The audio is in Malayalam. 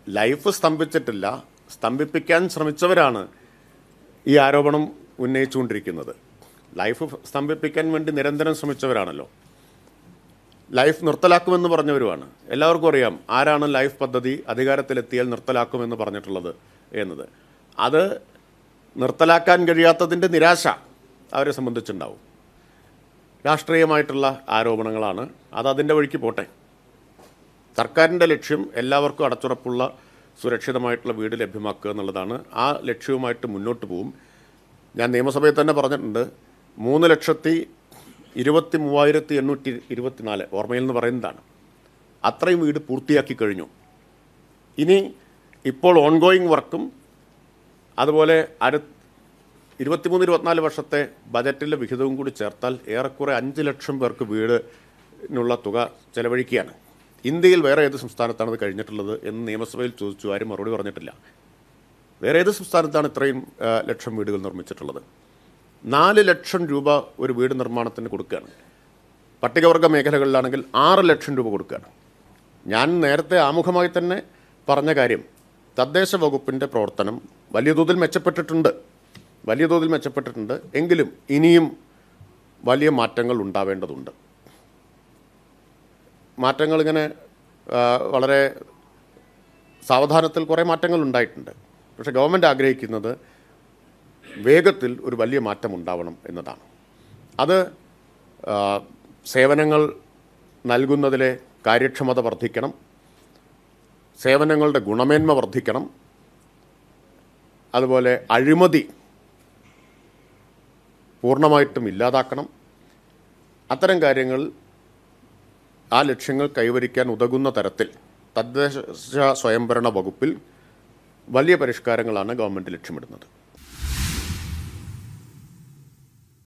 ലൈഫ് സ്തംഭിച്ചിട്ടില്ല സ്തംഭിപ്പിക്കാൻ ശ്രമിച്ചവരാണ് ഈ ആരോപണം ഉന്നയിച്ചുകൊണ്ടിരിക്കുന്നത് ലൈഫ് സ്തംഭിപ്പിക്കാൻ വേണ്ടി നിരന്തരം ശ്രമിച്ചവരാണല്ലോ ലൈഫ് നിർത്തലാക്കുമെന്ന് പറഞ്ഞവരുമാണ് എല്ലാവർക്കും അറിയാം ആരാണ് ലൈഫ് പദ്ധതി അധികാരത്തിലെത്തിയാൽ നിർത്തലാക്കുമെന്ന് പറഞ്ഞിട്ടുള്ളത് എന്നത് അത് നിർത്തലാക്കാൻ കഴിയാത്തതിൻ്റെ നിരാശ അവരെ സംബന്ധിച്ചുണ്ടാവും രാഷ്ട്രീയമായിട്ടുള്ള ആരോപണങ്ങളാണ് അത് അതിൻ്റെ വഴിക്ക് പോട്ടെ സർക്കാരിൻ്റെ ലക്ഷ്യം എല്ലാവർക്കും അടച്ചുറപ്പുള്ള സുരക്ഷിതമായിട്ടുള്ള വീട് ലഭ്യമാക്കുക എന്നുള്ളതാണ് ആ ലക്ഷ്യവുമായിട്ട് മുന്നോട്ട് പോവും ഞാൻ നിയമസഭയിൽ തന്നെ പറഞ്ഞിട്ടുണ്ട് മൂന്ന് ലക്ഷത്തി ഇരുപത്തി മൂവായിരത്തി എണ്ണൂറ്റി ഇരുപത്തിനാല് ഓർമ്മയിൽ നിന്ന് പറയുന്നതാണ് അത്രയും വീട് പൂർത്തിയാക്കി കഴിഞ്ഞു ഇനി ഇപ്പോൾ ഓൺഗോയിങ് വർക്കും അതുപോലെ അടു ഇരുപത്തിമൂന്ന് ഇരുപത്തിനാല് വർഷത്തെ ബജറ്റിലെ വിഹിതവും കൂടി ചേർത്താൽ ഏറെക്കുറെ അഞ്ച് ലക്ഷം പേർക്ക് വീടിനുള്ള തുക ചെലവഴിക്കുകയാണ് ഇന്ത്യയിൽ വേറെ ഏത് സംസ്ഥാനത്താണ് ഇത് കഴിഞ്ഞിട്ടുള്ളത് എന്ന് നിയമസഭയിൽ ചോദിച്ചു ആരും മറുപടി പറഞ്ഞിട്ടില്ല വേറെ ഏത് സംസ്ഥാനത്താണ് ഇത്രയും ആ, ലക്ഷം വീടുകൾ നിർമ്മിച്ചിട്ടുള്ളത് നാല് ലക്ഷം രൂപ ഒരു വീട് നിർമ്മാണത്തിന് കൊടുക്കുകയാണ് പട്ടികവർഗ മേഖലകളിലാണെങ്കിൽ ആറ് ലക്ഷം രൂപ കൊടുക്കുകയാണ് ഞാൻ നേരത്തെ ആമുഖമായി തന്നെ പറഞ്ഞ കാര്യം തദ്ദേശ വകുപ്പിൻ്റെ പ്രവർത്തനം വലിയ തോതിൽ മെച്ചപ്പെട്ടിട്ടുണ്ട് വലിയ തോതിൽ മെച്ചപ്പെട്ടിട്ടുണ്ട് എങ്കിലും ഇനിയും വലിയ മാറ്റങ്ങൾ ഉണ്ടാവേണ്ടതുണ്ട് മാറ്റങ്ങൾ ഇങ്ങനെ ആ, വളരെ സാവധാനത്തിൽ കുറേ മാറ്റങ്ങൾ ഉണ്ടായിട്ടുണ്ട് പക്ഷേ ഗവൺമെൻറ് ആഗ്രഹിക്കുന്നത് വേഗത്തിൽ ഒരു വലിയ മാറ്റം ഉണ്ടാവണം എന്നതാണ് അത് ആ, സേവനങ്ങൾ നൽകുന്നതിലെ കാര്യക്ഷമത വർദ്ധിക്കണം സേവനങ്ങളുടെ ഗുണമേന്മ വർദ്ധിക്കണം അതുപോലെ അഴിമതി പൂർണ്ണമായിട്ടും ഇല്ലാതാക്കണം അത്തരം കാര്യങ്ങൾ ആ ലക്ഷ്യങ്ങൾ കൈവരിക്കാൻ ഉതകുന്ന തരത്തിൽ തദ്ദേശ സ്വയംഭരണ വകുപ്പിൽ വലിയ പരിഷ്കാരങ്ങളാണ് ഗവൺമെൻറ് ലക്ഷ്യമിടുന്നത്